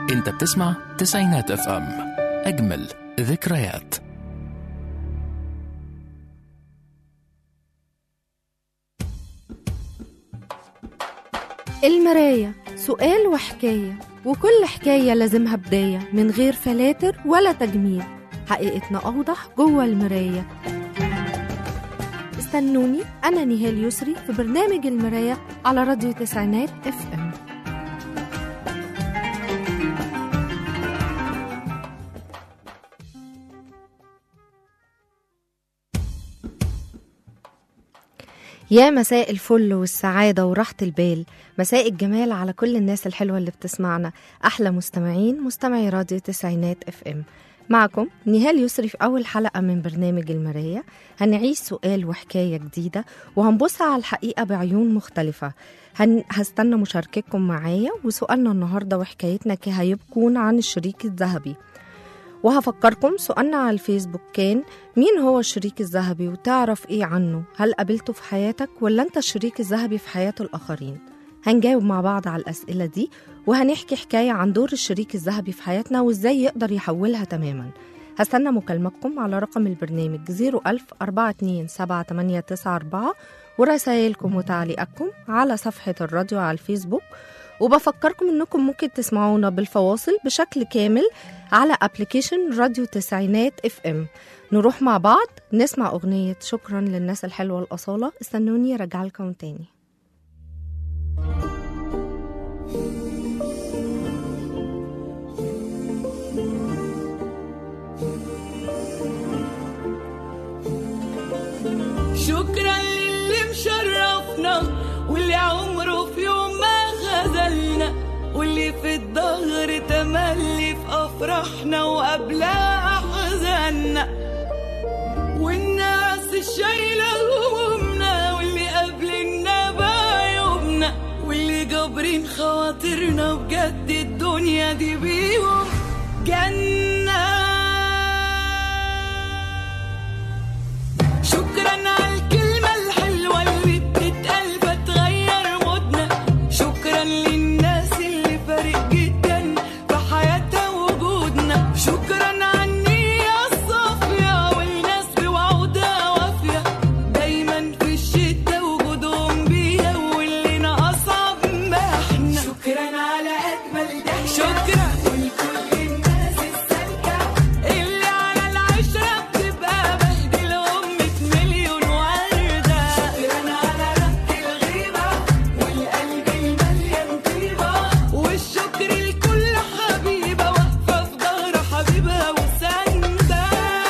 انت بتسمع تسعينات اف ام اجمل ذكريات المراية سؤال وحكاية وكل حكاية لازمها بداية من غير فلاتر ولا تجميل حقيقتنا أوضح جوه المراية استنوني أنا نهال يسري في برنامج المراية على راديو تسعينات اف ام يا مساء الفل والسعادة وراحة البال مساء الجمال على كل الناس الحلوة اللي بتسمعنا أحلى مستمعين مستمعي راديو تسعينات اف ام معكم نهال يسري في أول حلقة من برنامج المراية هنعيش سؤال وحكاية جديدة وهنبص على الحقيقة بعيون مختلفة هن... هستنى مشاركتكم معايا وسؤالنا النهاردة وحكايتنا هيكون عن الشريك الذهبي وهفكركم سؤالنا على الفيسبوك كان مين هو الشريك الذهبي وتعرف ايه عنه هل قابلته في حياتك ولا انت الشريك الذهبي في حياة الآخرين هنجاوب مع بعض على الأسئلة دي وهنحكي حكاية عن دور الشريك الذهبي في حياتنا وازاي يقدر يحولها تماما هستنى مكالمتكم على رقم البرنامج 01000 427 ورسائلكم وتعليقاتكم على صفحة الراديو على الفيسبوك وبفكركم انكم ممكن تسمعونا بالفواصل بشكل كامل على ابلكيشن راديو تسعينات اف ام نروح مع بعض نسمع اغنية شكرا للناس الحلوة الأصالة استنوني راجع لكم تاني شكرا للي مشرفنا واللي عمره في يوم ما خذلنا واللي في الظهر تملي في افراحنا وقبلها احزاننا والناس الشايله همومنا واللي قابلنا بعيوبنا واللي جابرين خواطرنا بجد الدنيا دي بيهم جنه شكرا على الكلمة الحلوة اللي بتتقال فتغير مودنا شكرا للناس اللي فارق جدا في حياتها وجودنا شكرا على النية الصافية والناس بوعودها وافية دايما في الشدة وجودهم بيها واللي أصعب ما احنا شكرا على أجمل ضحكة شكرا ولكل الناس السالكة اللي على العشرة بتبقى بهدلهم مية مليون وردة شكرا على ربط الغيبة والقلب المليان طيبة والشكر لكل حبيبة واقفة في ظهر حبيبها وساندة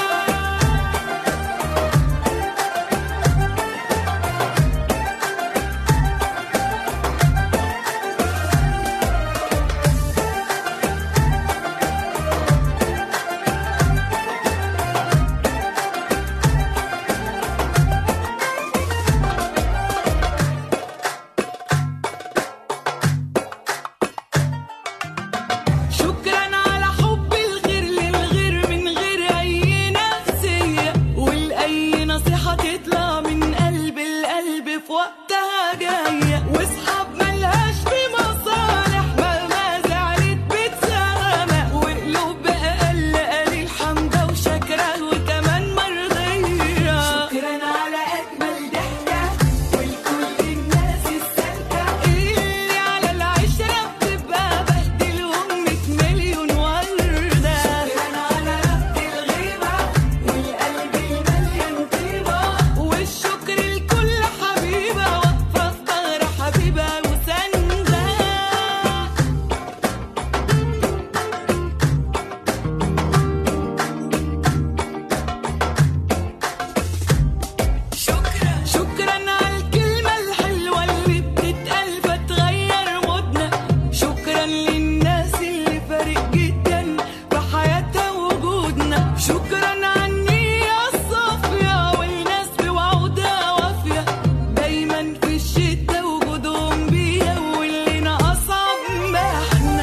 شكرا على حب الغير للغير من غير اي نفسية والاي نصيحة تطلع من قلب القلب في وقتها جاية واصحاب ملهاش في مصالح مهما زعلت بتسامح وقلوب بأقل قليل حمدة وشكرة وكمان مرضية شكرا على أجمل ضحكة ولكل الناس السالكة اللي على العشرة بتبقى بهدلهم مية مليون وردة شكرا على ربط الغيبة والقلب المليان طيبة والشكر لكل حبيبة واقفة في ظهر حبيبها وساندة شكرا شكرا على الكلمة الحلوة اللي بتتقال فتغير مودنا شكرا للناس اللي فارق جدا في حياتها وجودنا شكرا على النية الصافية والناس بوعودها وافية دايما في الشدة وجودهم بيها واللي أصعب ما احنا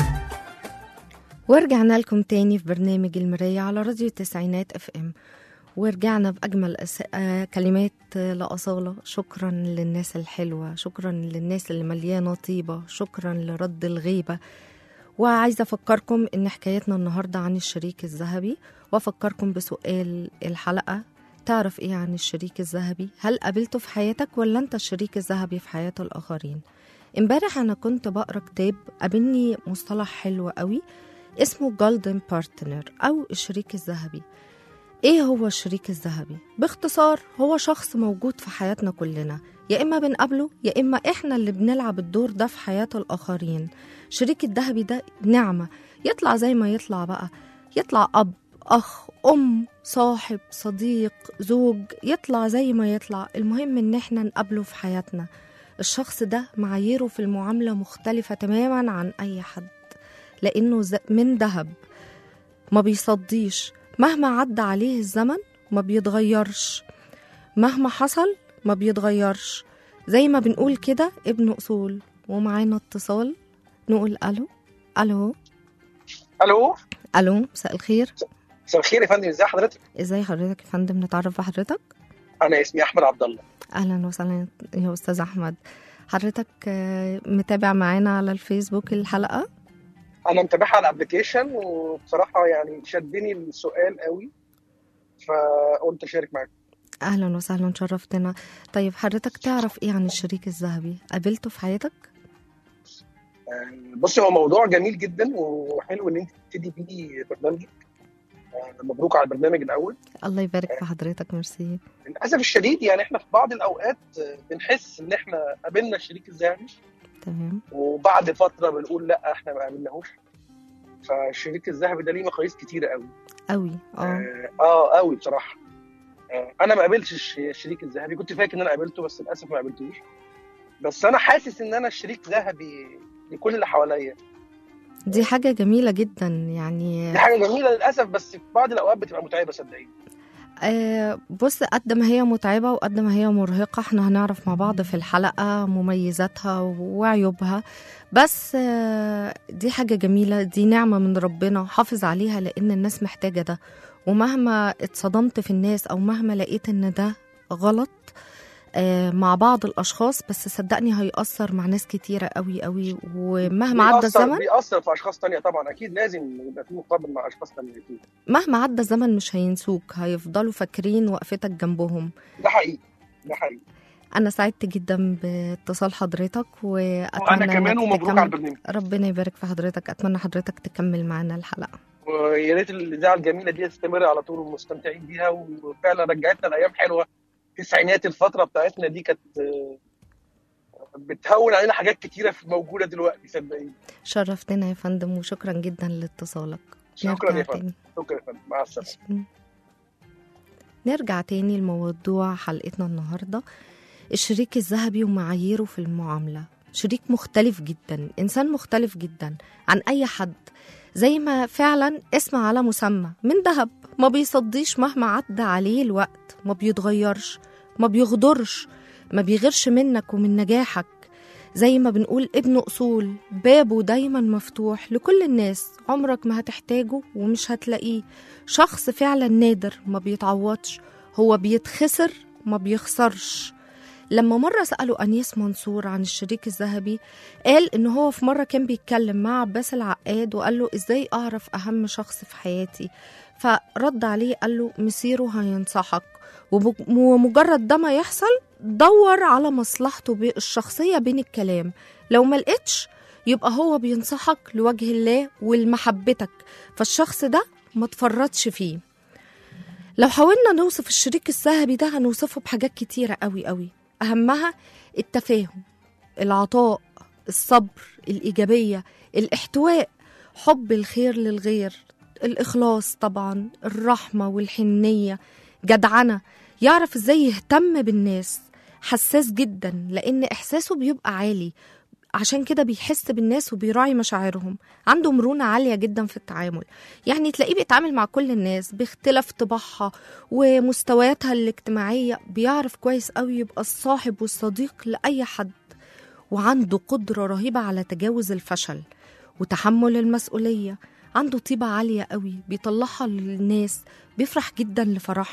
ورجعنا لكم تاني في برنامج المراية على راديو التسعينات اف ام ورجعنا بأجمل أس... آه، كلمات آه، لأصالة شكرا للناس الحلوة شكرا للناس اللي مليانة طيبة شكرا لرد الغيبة وعايزة أفكركم إن حكايتنا النهاردة عن الشريك الذهبي وأفكركم بسؤال الحلقة تعرف إيه عن الشريك الذهبي؟ هل قابلته في حياتك ولا أنت الشريك الذهبي في حياة الآخرين؟ امبارح أنا كنت بقرأ كتاب قابلني مصطلح حلو قوي اسمه جولدن بارتنر أو الشريك الذهبي ايه هو الشريك الذهبي باختصار هو شخص موجود في حياتنا كلنا يا اما بنقابله يا اما احنا اللي بنلعب الدور ده في حياة الاخرين الشريك الذهبي ده نعمة يطلع زي ما يطلع بقى يطلع اب اخ ام صاحب صديق زوج يطلع زي ما يطلع المهم ان احنا نقابله في حياتنا الشخص ده معاييره في المعاملة مختلفة تماما عن اي حد لانه ز- من ذهب ما بيصديش مهما عدى عليه الزمن ما بيتغيرش مهما حصل ما بيتغيرش زي ما بنقول كده ابن أصول ومعانا اتصال نقول ألو ألو الو ألو مساء الخير مساء الخير يا فندم ازي حضرتك ازاي حضرتك يا فندم نتعرف بحضرتك انا اسمي احمد عبد الله أهلا وسهلا يا أستاذ أحمد حضرتك آه، متابع معانا على الفيسبوك الحلقة انا متابعها على الابلكيشن وبصراحه يعني شدني السؤال قوي فقلت اشارك معاك أهلا وسهلا شرفتنا طيب حضرتك تعرف إيه عن الشريك الذهبي قابلته في حياتك؟ آه، بصي هو موضوع جميل جدا وحلو ان انت تبتدي بيه برنامجك آه، مبروك على البرنامج الاول الله يبارك في حضرتك ميرسي للاسف الشديد يعني احنا في بعض الاوقات آه، بنحس ان احنا قابلنا الشريك الذهبي تمام وبعد فتره بنقول لا احنا ما قابلناهوش فالشريك الذهبي ده ليه مقاييس كتيره قوي قوي اه اه آه، قوي بصراحه آه انا ما قابلتش الش- الشريك الذهبي كنت فاكر ان انا قابلته بس للاسف ما قابلتوش بس انا حاسس ان انا الشريك ذهبي لكل اللي حواليا دي حاجة جميلة جدا يعني دي حاجه جميله للاسف بس في بعض الاوقات بتبقى متعبه صدقيني آه بص قد ما هي متعبة وقد ما هي مرهقة احنا هنعرف مع بعض في الحلقة مميزاتها وعيوبها بس آه دي حاجة جميلة دي نعمة من ربنا حافظ عليها لأن الناس محتاجة ده ومهما اتصدمت في الناس أو مهما لقيت إن ده غلط آه مع بعض الأشخاص بس صدقني هيأثر مع ناس كتيرة قوي قوي ومهما عدى بيأثر- الزمن بيأثر في اشخاص تانية طبعا اكيد لازم يبقى في مقابل مع اشخاص تانية اكيد مهما عدى الزمن مش هينسوك هيفضلوا فاكرين وقفتك جنبهم ده حقيقي ده حقيقي أنا سعدت جدا باتصال حضرتك وأتمنى وانا كمان إنك ومبروك تكمل- على البرنامج ربنا يبارك في حضرتك أتمنى حضرتك تكمل معانا الحلقة ويا ريت الاذاعه الجميله دي تستمر على طول ومستمتعين بيها وفعلا رجعتنا لايام حلوه التسعينات الفتره بتاعتنا دي كانت آه، بتهون علينا حاجات كتيره في موجوده دلوقتي صدقيني شرفتنا يا فندم وشكرا جدا لاتصالك شكرا نرجع يا فندم تاني. شكرا يا فندم مع السلامه نرجع تاني لموضوع حلقتنا النهاردة الشريك الذهبي ومعاييره في المعاملة شريك مختلف جدا إنسان مختلف جدا عن أي حد زي ما فعلا اسم على مسمى من ذهب ما بيصديش مهما عدى عليه الوقت ما بيتغيرش ما بيغدرش ما بيغيرش منك ومن نجاحك زي ما بنقول ابن أصول بابه دايما مفتوح لكل الناس عمرك ما هتحتاجه ومش هتلاقيه شخص فعلا نادر ما بيتعوضش هو بيتخسر ما بيخسرش لما مرة سألوا أنيس منصور عن الشريك الذهبي قال إن هو في مرة كان بيتكلم مع عباس العقاد وقال له إزاي أعرف أهم شخص في حياتي فرد عليه قال له مسيره هينصحك وب- ومجرد ده ما يحصل دور على مصلحته بي- الشخصية بين الكلام لو ما لقيتش يبقى هو بينصحك لوجه الله ولمحبتك فالشخص ده ما تفرطش فيه لو حاولنا نوصف الشريك الذهبي ده هنوصفه بحاجات كتيرة قوي قوي أهمها التفاهم العطاء الصبر الإيجابية الاحتواء حب الخير للغير الإخلاص طبعا الرحمة والحنية جدعنة يعرف إزاي يهتم بالناس حساس جدا لأن إحساسه بيبقى عالي عشان كده بيحس بالناس وبيراعي مشاعرهم عنده مرونة عالية جدا في التعامل يعني تلاقيه بيتعامل مع كل الناس باختلاف طباعها ومستوياتها الاجتماعية بيعرف كويس قوي يبقى الصاحب والصديق لأي حد وعنده قدرة رهيبة على تجاوز الفشل وتحمل المسؤولية عنده طيبة عالية قوي بيطلعها للناس بيفرح جدا لفرحنا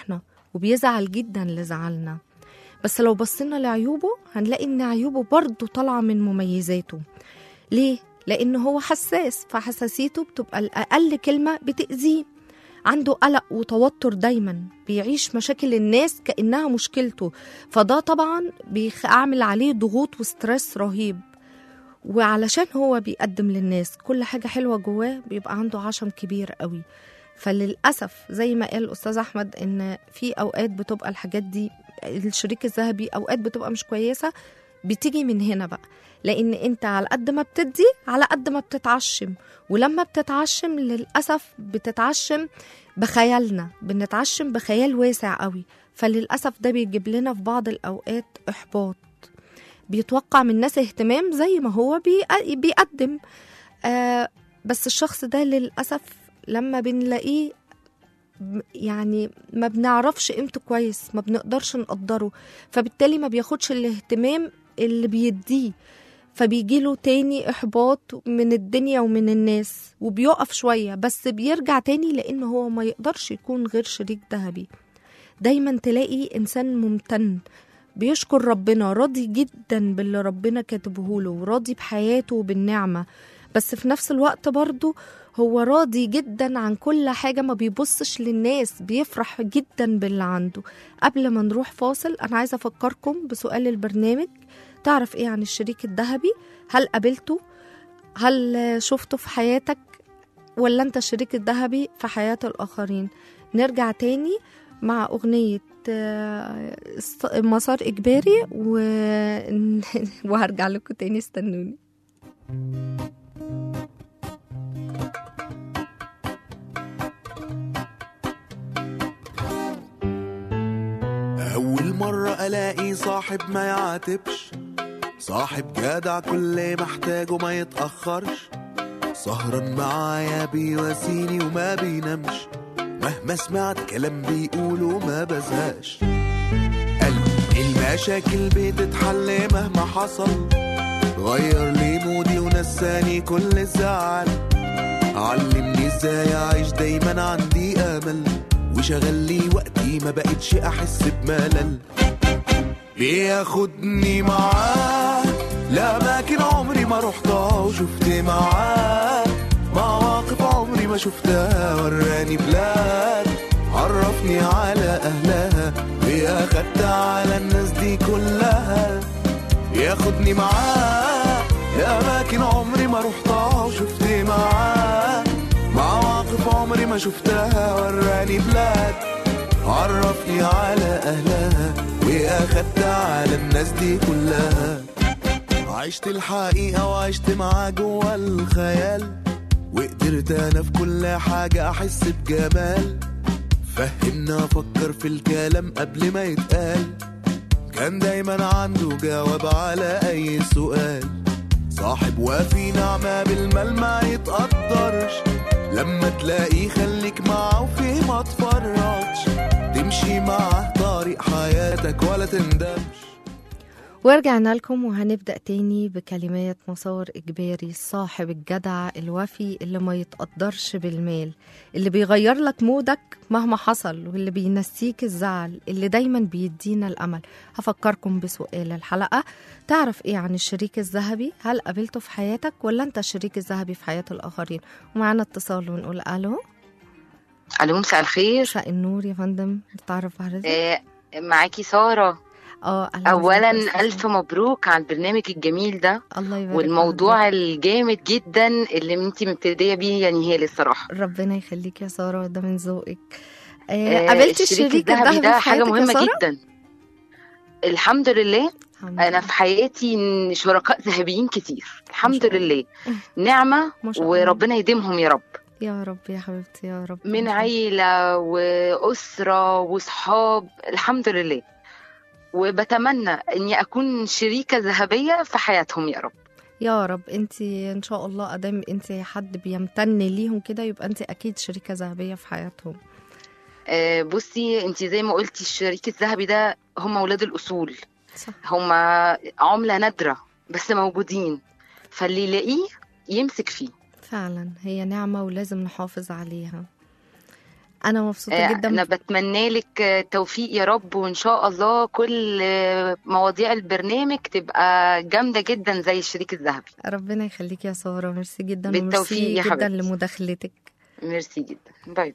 وبيزعل جدا لزعلنا بس لو بصينا لعيوبه هنلاقي ان عيوبه برضه طالعه من مميزاته ليه لان هو حساس فحساسيته بتبقى الاقل كلمه بتاذيه عنده قلق وتوتر دايما بيعيش مشاكل الناس كانها مشكلته فده طبعا بيعمل عليه ضغوط وستريس رهيب وعلشان هو بيقدم للناس كل حاجة حلوة جواه بيبقى عنده عشم كبير قوي فللأسف زي ما قال الأستاذ أحمد إن في أوقات بتبقى الحاجات دي الشريك الذهبي أوقات بتبقى مش كويسة بتيجي من هنا بقى لأن أنت على قد ما بتدي على قد ما بتتعشم ولما بتتعشم للأسف بتتعشم بخيالنا بنتعشم بخيال واسع قوي فللأسف ده بيجيب لنا في بعض الأوقات إحباط بيتوقع من الناس اهتمام زي ما هو بي- بيقدم آه بس الشخص ده للأسف لما بنلاقيه م- يعني ما بنعرفش قيمته كويس ما بنقدرش نقدره فبالتالي ما بياخدش الاهتمام اللي بيديه فبيجيله تاني إحباط من الدنيا ومن الناس وبيقف شوية بس بيرجع تاني لأنه هو ما يقدرش يكون غير شريك ذهبي دايما تلاقي إنسان ممتن بيشكر ربنا راضي جدا باللي ربنا كاتبه له وراضي بحياته وبالنعمة بس في نفس الوقت برضه هو راضي جدا عن كل حاجة ما بيبصش للناس بيفرح جدا باللي عنده قبل ما نروح فاصل أنا عايزة أفكركم بسؤال البرنامج تعرف إيه عن الشريك الذهبي هل قابلته هل شفته في حياتك ولا أنت الشريك الذهبي في حياة الآخرين نرجع تاني مع أغنية آه، است- مسار إجباري و... وهرجع لكم تاني استنوني أول مرة ألاقي صاحب ما يعاتبش صاحب جدع كل محتاجه ما يتأخرش سهران معايا بيواسيني وما بينامش مهما سمعت كلام بيقوله ما بزهقش قلبي المشاكل بتتحل مهما حصل غير لي مودي ونساني كل الزعل علمني ازاي اعيش دايما عندي امل وشغل لي وقتي ما بقتش احس بملل بياخدني معاه لأماكن عمري ما رحتها وشفت معاه مواقف عمري ما شفتها وراني بلاد عرفني على أهلها وأخدت على الناس دي كلها ياخدني معاه لأماكن عمري ما رحتها وشفت معاه مواقف عمري ما شفتها وراني بلاد عرفني على أهلها وأخدت على الناس دي كلها عشت الحقيقة وعشت معاه جوا الخيال وقدرت أنا في كل حاجة أحس بجمال فهمنا أفكر في الكلام قبل ما يتقال كان دايما عنده جواب على أي سؤال صاحب وفي نعمة بالمال ما يتقدرش لما تلاقيه خليك معاه وفيه ما تفرطش تمشي معاه طريق حياتك ولا تندمش ورجعنا لكم وهنبدأ تاني بكلمات مسار إجباري صاحب الجدع الوفي اللي ما يتقدرش بالمال اللي بيغير لك مودك مهما حصل واللي بينسيك الزعل اللي دايما بيدينا الأمل هفكركم بسؤال الحلقة تعرف إيه عن الشريك الذهبي هل قابلته في حياتك ولا أنت الشريك الذهبي في حياة الآخرين ومعانا اتصال ونقول ألو الو مساء الخير مساء النور يا فندم نتعرف على حضرتك آه، معاكي سارة اه أهلا اولا وسهلا. الف مبروك على البرنامج الجميل ده الله يبارك والموضوع في الجامد جدا اللي انت مبتديه بيه يعني هي الصراحه ربنا يخليك يا سارة ده من ذوقك آه، آه، قابلتي الشريك الذهبي ده في حاجه حياتك يا مهمه سارة؟ جدا الحمد لله الحمد انا لله. في حياتي إن شركاء ذهبيين كتير الحمد شاء الله. لله نعمه ما شاء الله. وربنا يديمهم يا رب يا رب يا حبيبتي يا رب من عيله واسره وصحاب الحمد لله وبتمنى اني اكون شريكه ذهبيه في حياتهم يا رب يا رب انت ان شاء الله ادام انت حد بيمتن ليهم كده يبقى انت اكيد شريكة ذهبية في حياتهم آه، بصي انت زي ما قلتي الشريك الذهبي ده هم ولاد الاصول صح هم عمله نادره بس موجودين فاللي يلاقيه يمسك فيه فعلا هي نعمة ولازم نحافظ عليها انا مبسوطه آه، جدا انا بتمنى لك آه، توفيق يا رب وان شاء الله كل آه، مواضيع البرنامج تبقى جامده جدا زي الشريك الذهبي ربنا يخليك يا ساره ميرسي جدا بالتوفيق وميرسي يا جدا حبيبتي. لمداخلتك ميرسي جدا باي باي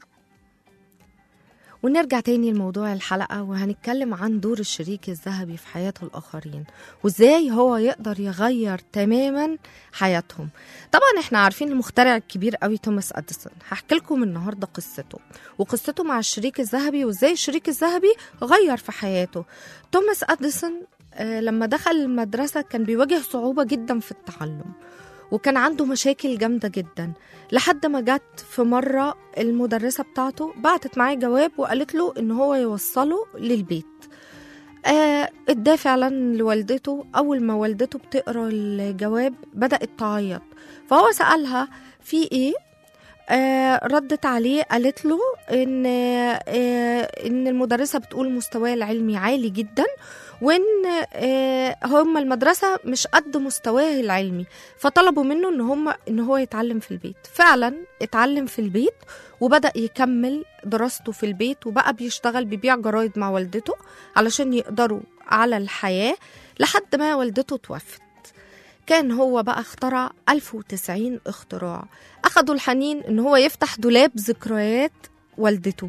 ونرجع تاني لموضوع الحلقة وهنتكلم عن دور الشريك الذهبي في حياة الآخرين وإزاي هو يقدر يغير تماما حياتهم طبعا احنا عارفين المخترع الكبير قوي توماس أديسون هحكي لكم النهاردة قصته وقصته مع الشريك الذهبي وإزاي الشريك الذهبي غير في حياته توماس أديسون آه، لما دخل المدرسة كان بيواجه صعوبة جدا في التعلم وكان عنده مشاكل جامدة جدا لحد ما جت في مرة المدرسة بتاعته بعتت معاه جواب وقالت له إن هو يوصله للبيت آه اداه فعلا لوالدته أول ما والدته بتقرا الجواب بدأت تعيط فهو سألها في إيه آه ردت عليه قالت له ان آه ان المدرسه بتقول مستواه العلمي عالي جدا وان آه هم المدرسه مش قد مستواه العلمي فطلبوا منه ان هم ان هو يتعلم في البيت فعلا اتعلم في البيت وبدا يكمل دراسته في البيت وبقى بيشتغل بيبيع جرايد مع والدته علشان يقدروا على الحياه لحد ما والدته توفت كان هو بقى اخترع 1090 اختراع أخدوا الحنين إن هو يفتح دولاب ذكريات والدته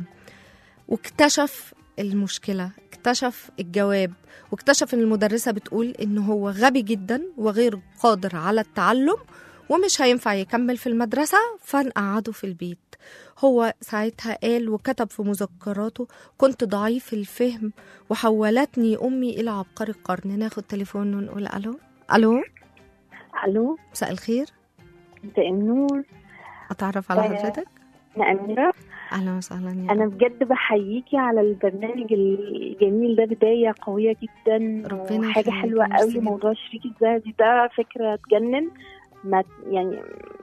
واكتشف المشكلة اكتشف الجواب واكتشف ان المدرسة بتقول ان هو غبي جدا وغير قادر على التعلم ومش هينفع يكمل في المدرسة فنقعده في البيت هو ساعتها قال وكتب في مذكراته كنت ضعيف الفهم وحولتني أمي إلى عبقري القرن ناخد تليفون ونقول ألو ألو الو مساء الخير مساء النور أتعرف على آه، حضرتك انا اميره أهلا وسهلا يا انا بجد بحييكي على البرنامج الجميل ده بدايه قويه جدا ربنا وحاجه يخليك، حلوه ميرسي قوي جدا. موضوع الشريك الذهبي ده فكره تجنن ما يعني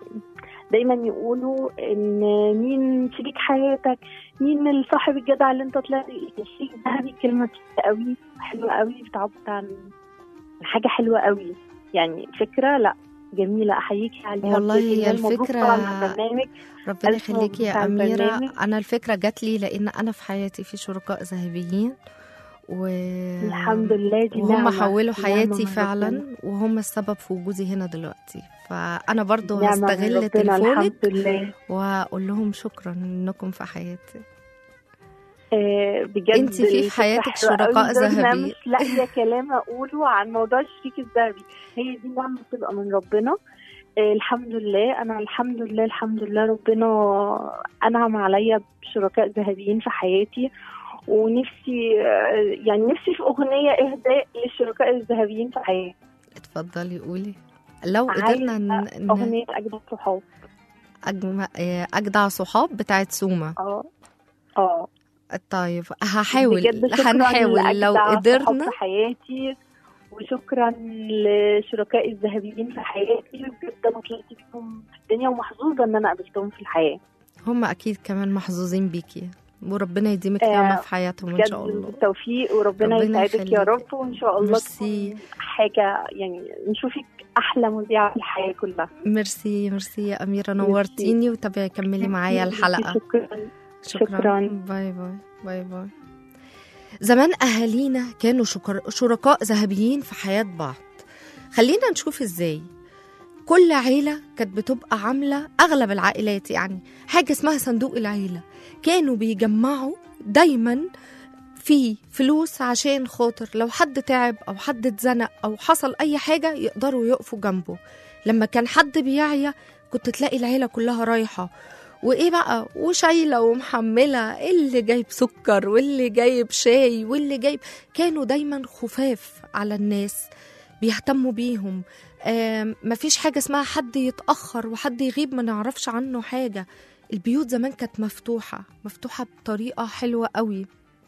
دايما يقولوا ان مين شريك حياتك مين الصاحب الجدع اللي انت طلعت الشريك الذهبي كلمه كتير قوي حلوه قوي بتعبر عن حاجه حلوه قوي يعني فكره لا جميله احييكي عليها والله بجد. هي مبروك الفكرة- طبعا على البرنامج ربنا ألف يخليكي مبروك يا على أميرة البرنامج. أنا الفكرة جات لي لأن أنا في حياتي في شركاء ذهبيين و الحمد لله دي وهم نعمة. حولوا دي نعمة حياتي من ربنا. فعلا وهم السبب في وجودي هنا دلوقتي فأنا برضو نعمة من هستغل ربنا تليفونك الحمد لله وأقول لهم شكرا إنكم في حياتي آه بجد انت في الفكرة حياتك حلوة شركاء قوي، لدرجة إن أنا ذهبيين. مش لاقية كلام أقوله عن موضوع الشريك الذهبي هي دي نعمة بتبقى من ربنا آه الحمد لله أنا الحمد لله الحمد لله ربنا أنعم عليا بشركاء ذهبيين في حياتي ونفسي آه يعني نفسي في أغنية إهداء للشركاء الذهبيين في حياتي اتفضلي قولي لو قدرنا ن... ن... أغنية أجدع صحاب أجم... أجدع صحاب بتاعت سوما اه اه طيب هحاول بجد شكرا هنحاول لو لأجدع قدرنا صحاب في حياتي وشكرا لشركائي الذهبيين في حياتي بجد انا طلعت بيهم في الدنيا ومحظوظه ان انا قابلتهم في الحياه هم اكيد كمان محظوظين بيكي وربنا يديمك آه، نعمه في حياتهم ان بجد شاء الله بالتوفيق وربنا ربنا يسعدك يا يخليك. رب وان شاء الله ميرسي. تكون حاجه يعني نشوفك احلى مذيعه في الحياه كلها ميرسي ميرسي يا اميره نورتيني وتابعي كملي معايا الحلقه شكرا شكراً. باي باي باي باي زمان اهالينا كانوا شكر... شركاء ذهبيين في حياه بعض خلينا نشوف ازاي كل عيلة كانت بتبقى عاملة أغلب العائلات يعني حاجة اسمها صندوق العيلة كانوا بيجمعوا دايما في فلوس عشان خاطر لو حد تعب أو حد اتزنق أو حصل أي حاجة يقدروا يقفوا جنبه لما كان حد بيعيا كنت تلاقي العيلة كلها رايحة وايه بقى وشايله ومحمله اللي جايب سكر واللي جايب شاي واللي جايب كانوا دايما خفاف على الناس بيهتموا بيهم آم، مفيش حاجه اسمها حد يتاخر وحد يغيب ما نعرفش عنه حاجه البيوت زمان كانت مفتوحه مفتوحه بطريقه حلوه قوي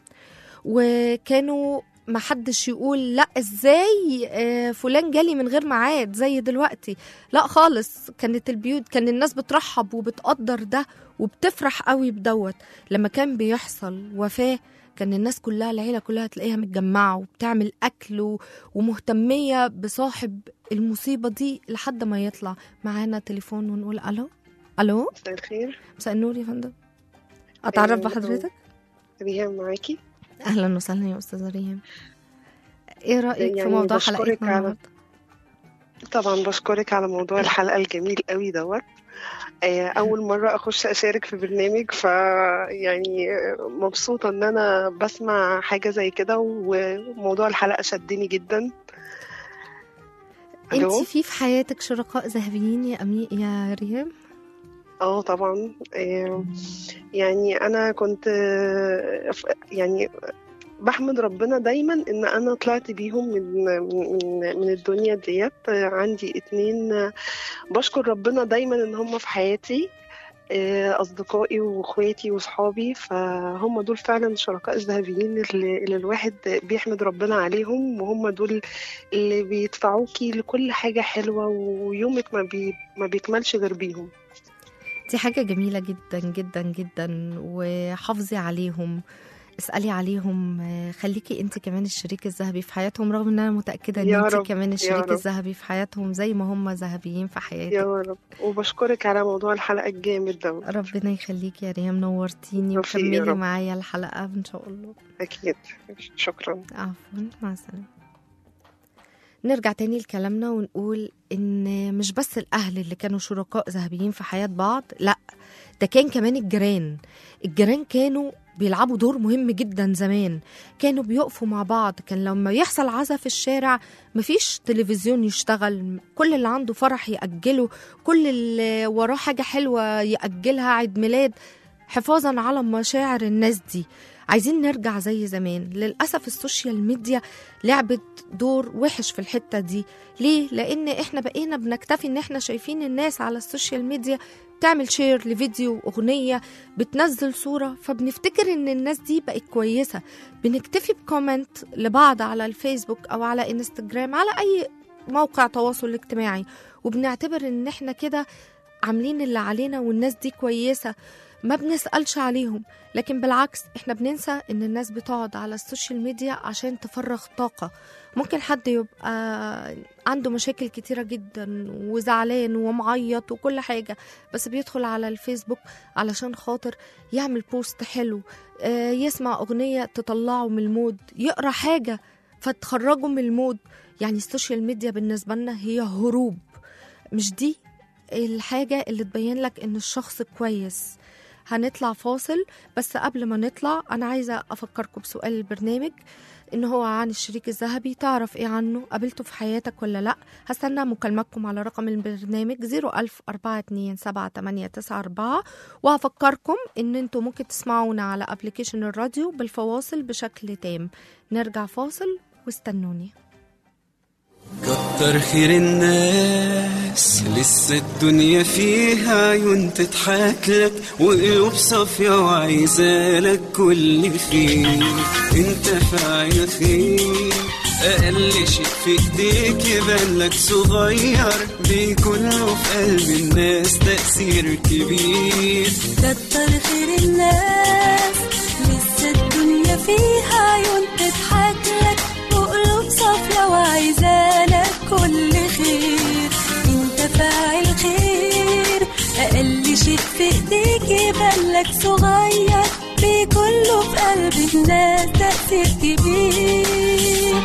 وكانوا ما حدش يقول لا ازاي آه، فلان جالي من غير ميعاد زي دلوقتي لا خالص كانت البيوت كان الناس بترحب وبتقدر ده وبتفرح قوي بدوت لما كان بيحصل وفاة كان الناس كلها العيلة كلها تلاقيها متجمعة وبتعمل أكل و- ومهتمية بصاحب المصيبة دي لحد ما يطلع معانا تليفون ونقول ألو ألو مساء الخير مساء النور يا فندم اتعرف آه، بحضرتك ريهام معاكي اهلا وسهلا يا استاذه ريهام ايه رايك في يعني موضوع بشكرك حلقتنا على- النهارده طبعا بشكرك على موضوع الحلقة الجميل قوي دوت آه، أول مرة أخش أشارك في برنامج ف يعني آه، مبسوطة إن أنا بسمع حاجة زي كده وموضوع الحلقة شدني جدا انت ألو؟ في في حياتك شركاء ذهبيين يا امي يا ريهام اه طبعا آه، يعني انا كنت آه، ف- يعني بحمد ربنا دايما ان انا طلعت بيهم من من من الدنيا ديت آه، عندي اتنين آه، بشكر ربنا دايما ان هم في حياتي آه، اصدقائي واخواتي وصحابي فهم دول فعلا الشركاء الذهبيين اللي, اللي الواحد بيحمد ربنا عليهم وهم دول اللي بيدفعوكي لكل حاجة حلوة ويومك ما, بي ما بيكملش غير بيهم دي حاجة جميلة جدا جدا جدا وحافظي عليهم اسألي عليهم آه، خليكي انت كمان الشريك الذهبي في حياتهم رغم ان انا متأكدة ان يا انت رب، كمان يا الشريك رب. الذهبي في حياتهم زي ما هم ذهبيين في حياتك يا رب وبشكرك على موضوع الحلقة الجامد ده ربنا يخليكي يا ريهام نورتيني توفيق يا وكملي رب. معايا الحلقة ان شاء الله أكيد شكرا عفوا مع السلامة نرجع تاني لكلامنا ونقول ان مش بس الاهل اللي كانوا شركاء ذهبيين في حياة بعض لا ده كان كمان الجيران الجيران كانوا بيلعبوا دور مهم جدا زمان كانوا بيقفوا مع بعض كان لما يحصل عزا في الشارع مفيش تلفزيون يشتغل كل اللي عنده فرح يأجله كل اللي وراه حاجة حلوة يأجلها عيد ميلاد حفاظا على مشاعر الناس دي عايزين نرجع زي زمان للأسف السوشيال ميديا لعبت دور وحش في الحتة دي ليه؟ لأن إحنا بقينا بنكتفي إن إحنا شايفين الناس على السوشيال ميديا تعمل شير لفيديو أغنية بتنزل صورة فبنفتكر إن الناس دي بقت كويسة بنكتفي بكومنت لبعض على الفيسبوك أو على انستجرام على أي موقع تواصل اجتماعي وبنعتبر إن إحنا كده عاملين اللي علينا والناس دي كويسة ما بنسألش عليهم لكن بالعكس احنا بننسى ان الناس بتقعد على السوشيال ميديا عشان تفرغ طاقة ممكن حد يبقى عنده مشاكل كتيرة جدا وزعلان ومعيط وكل حاجة بس بيدخل على الفيسبوك علشان خاطر يعمل بوست حلو آه، يسمع أغنية تطلعه من المود يقرأ حاجة فتخرجه من المود يعني السوشيال ميديا بالنسبة لنا هي هروب مش دي الحاجة اللي تبين لك ان الشخص كويس هنطلع فاصل بس قبل ما نطلع انا عايزة افكركم بسؤال البرنامج ان هو عن الشريك الذهبي تعرف ايه عنه قابلته في حياتك ولا لا هستنى مكالمتكم على رقم البرنامج 010427894 وهفكركم ان انتوا ممكن تسمعونا على ابلكيشن الراديو بالفواصل بشكل تام نرجع فاصل واستنوني كتر خير الناس لسه الدنيا فيها عيون تضحك لك وقلوب صافية وعايزالك كل خير انت فاعل خير اقل شيء في ايديك يبان لك صغير بيكون له في قلب الناس تأثير كبير كتر خير الناس لسه الدنيا فيها عيون تضحك لك وقلوب صافية وعايزالك كل خير انت فاعل خير اقل شيء في ايديك يبان لك صغير بيكون له في قلب الناس تأثير كبير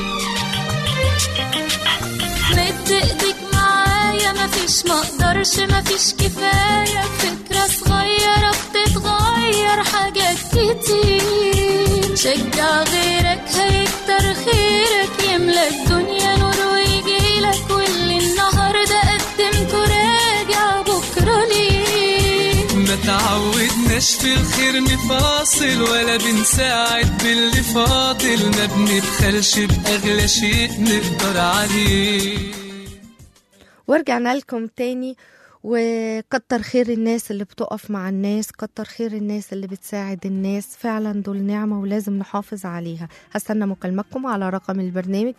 مد ايديك معايا مفيش مقدرش مفيش كفاية فكرة صغيرة بتتغير حاجات كتير شجع غيرك هيكتر خيرك يملى الدنيا نور ويجيلك واللي النهاردة قدمته راجع بكرة ليه ما تعودناش في الخير نفاصل ولا بنساعد باللي فاضل ما بنبخلش بأغلى شيء نقدر عليه ورجعنا لكم تاني وكتر خير الناس اللي بتقف مع الناس كتر خير الناس اللي بتساعد الناس فعلا دول نعمة ولازم نحافظ عليها هستنى مكالمتكم على رقم البرنامج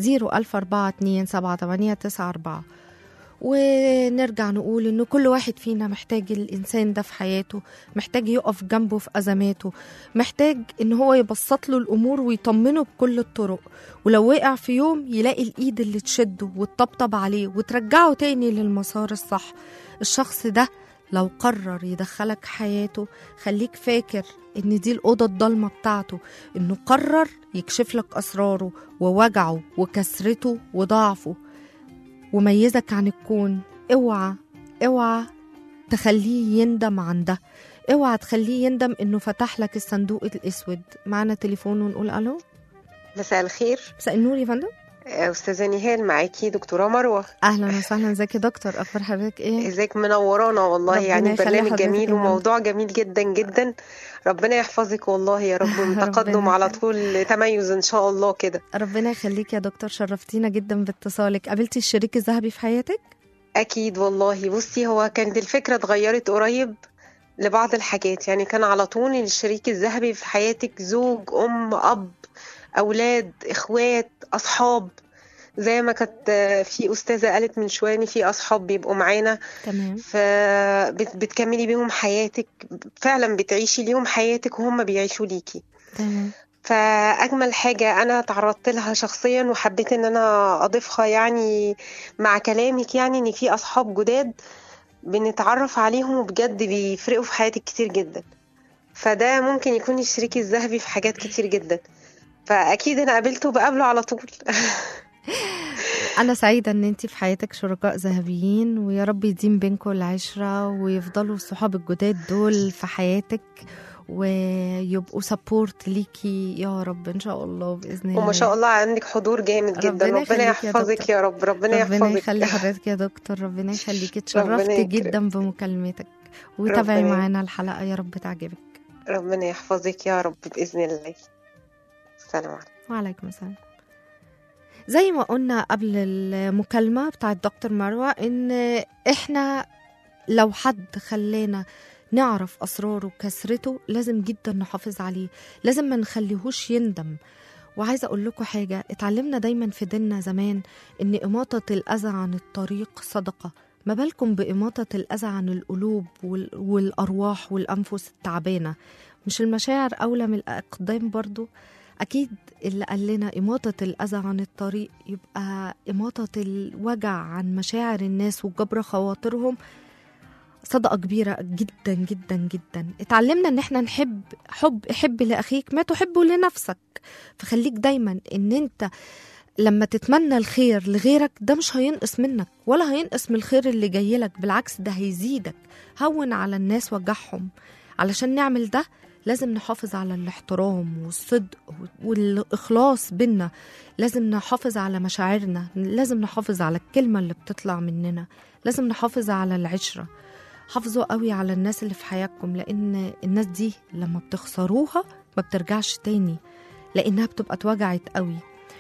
014278894 ونرجع نقول ان كل واحد فينا محتاج الانسان ده في حياته محتاج يقف جنبه في ازماته محتاج ان هو يبسط له الامور ويطمنه بكل الطرق ولو وقع في يوم يلاقي الايد اللي تشده وتطبطب عليه وترجعه تاني للمسار الصح الشخص ده لو قرر يدخلك حياته خليك فاكر ان دي الأوضة الضلمة بتاعته انه قرر يكشف لك أسراره ووجعه وكسرته وضعفه وميزك عن الكون اوعى اوعى تخليه يندم عن ده اوعى تخليه يندم انه فتح لك الصندوق الاسود معنا تليفون ونقول الو مساء الخير مساء النور يا فندم استاذه نهال معاكي دكتوره مروه اهلا وسهلا ازيك يا دكتور اخبار حضرتك ايه ازيك منورانا والله ربنا يعني يخلي برنامج حضرتك جميل يا فندم. وموضوع جميل جدا جدا ربنا يحفظك والله يا رب من ربنا تقدم على يخليك. طول تميز ان شاء الله كده ربنا يخليك يا دكتور شرفتينا جدا باتصالك قابلتي الشريك الذهبي في حياتك اكيد والله بصي هو كانت الفكره اتغيرت قريب لبعض الحاجات يعني كان على طول الشريك الذهبي في حياتك زوج ام اب اولاد اخوات اصحاب زي ما كانت آه، في استاذه قالت من شويه ان في اصحاب بيبقوا معانا تمام فبتكملي بيهم حياتك فعلا بتعيشي ليهم حياتك وهم بيعيشوا ليكي تمام فأجمل حاجة أنا تعرضت لها شخصيا وحبيت إن أنا أضيفها يعني مع كلامك يعني إن في أصحاب جداد بنتعرف عليهم وبجد بيفرقوا في حياتك كتير جدا فده ممكن يكون الشريك الذهبي في حاجات كتير جدا فأكيد أنا قابلته بقابله على طول انا سعيده ان انتي في حياتك شركاء ذهبيين ويا رب يديم بينكم العشره ويفضلوا الصحاب الجداد دول في حياتك ويبقوا سبورت ليكي يا رب ان شاء الله باذن الله وما شاء الله عندك حضور جامد جدا ربنا ربنا, يخليك يا يحفظك دكتور. يا رب ربنا ربنا يحفظك يخلي حضرتك يا دكتور ربنا يخليكي ربنا اتشرفت يكرم. جدا بمكالمتك وتابعي ربنا معانا الحلقه يا رب تعجبك ربنا يحفظك يا رب بإذن الله السلام عليكم وعليكم السلام زي ما قلنا قبل المكالمة بتاعت دكتور مروة إن إحنا لو حد خلانا نعرف أسراره وكسرته لازم جدا نحافظ عليه لازم ما نخليهوش يندم وعايزة أقول لكم حاجة اتعلمنا دايما في ديننا زمان إن إماطة الأذى عن الطريق صدقة ما بالكم بإماطة الأذى عن القلوب وال- والأرواح والأنفس التعبانة مش المشاعر أولى من الأقدام برضو أكيد اللي قال لنا إماطة الأذى عن الطريق يبقى إماطة الوجع عن مشاعر الناس وجبر خواطرهم صدقة كبيرة جدا جدا جدا اتعلمنا ان احنا نحب حب احب لأخيك ما تحبه لنفسك فخليك دايما ان انت لما تتمنى الخير لغيرك ده مش هينقص منك ولا هينقص من الخير اللي جاي لك بالعكس ده هيزيدك هون على الناس وجعهم علشان نعمل ده لازم نحافظ على الاحترام والصدق والإخلاص بينا لازم نحافظ على مشاعرنا لازم نحافظ على الكلمة اللي بتطلع مننا لازم نحافظ على العشرة حافظوا قوي على الناس اللي في حياتكم لأن الناس دي لما بتخسروها ما بترجعش تاني لأنها بتبقى اتوجعت قوي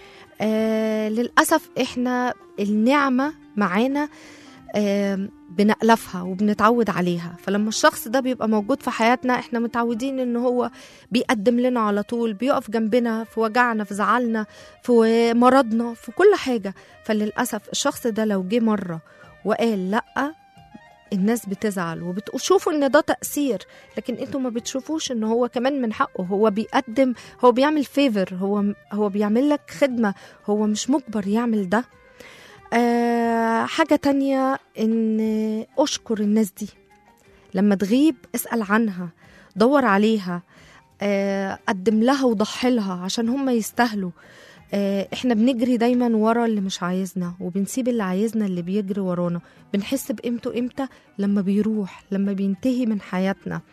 آه للأسف إحنا النعمة معانا آه بنألفها وبنتعود عليها فلما الشخص ده بيبقى موجود في حياتنا احنا متعودين ان هو بيقدم لنا على طول بيقف جنبنا في وجعنا في زعلنا في مرضنا في كل حاجة فللأسف الشخص ده لو جه مرة وقال لأ الناس بتزعل وبتشوفوا ان ده تأثير لكن انتوا ما بتشوفوش ان هو كمان من حقه هو بيقدم هو بيعمل فيفر هو هو بيعمل لك خدمة هو مش مجبر يعمل ده آه حاجة تانية ان اشكر الناس دي لما تغيب اسأل عنها دور عليها آه قدم لها وضحي لها عشان هم يستاهلوا آه، احنا بنجري دايما ورا اللي مش عايزنا وبنسيب اللي عايزنا اللي بيجري ورانا بنحس بقيمته امتى لما بيروح لما بينتهي من حياتنا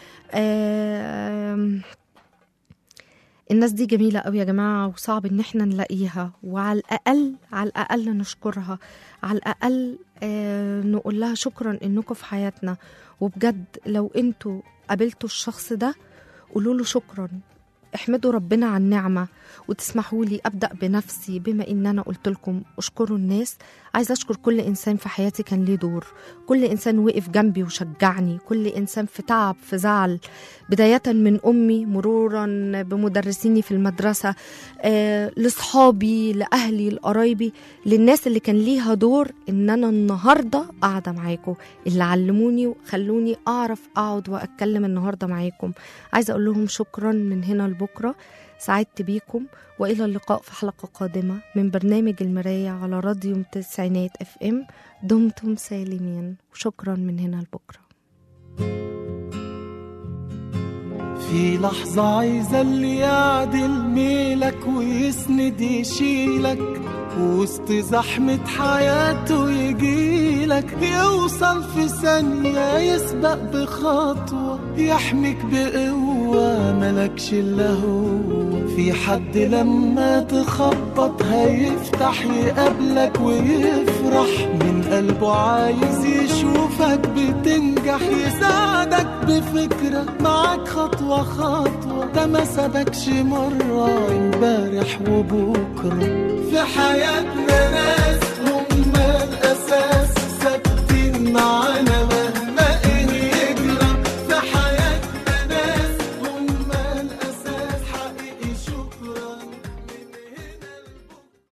آم، الناس دي جميلة قوي يا جماعة وصعب ان احنا نلاقيها وعلى الأقل على الأقل نشكرها على الأقل آه، نقول لها شكرا انكم في حياتنا وبجد لو انتوا قابلتوا الشخص ده قولوا له شكرا احمدوا ربنا على النعمة وتسمحوا لي أبدأ بنفسي بما إن أنا قلت لكم أشكروا الناس عايزة أشكر كل إنسان في حياتي كان ليه دور كل إنسان وقف جنبي وشجعني كل إنسان في تعب في زعل بداية من أمي مرورا بمدرسيني في المدرسة آه، لصحابي لأهلي لقرايبي للناس اللي كان ليها دور إن أنا النهاردة قاعدة معاكم اللي علموني وخلوني أعرف أقعد وأتكلم النهاردة معاكم عايزة أقول لهم شكرا من هنا لبكرة سعدت بيكم وإلى اللقاء في حلقة قادمة من برنامج المراية على راديو تسعينات اف ام دمتم سالمين وشكرا من هنا لبكرة في لحظة عايزة اللي يعدل ميلك ويسند يشيلك وسط زحمة حياته يجيلك يوصل في ثانية يسبق بخطوة يحميك بقوة ملكش إلا هو في حد لما تخبط هيفتح يقابلك ويفرح من قلبه عايز يشوفك بتنجح يساعدك بفكرة معاك خطوة خطوة ده ما سابكش مرة امبارح وبكرة في حياتنا ناس هم الأساس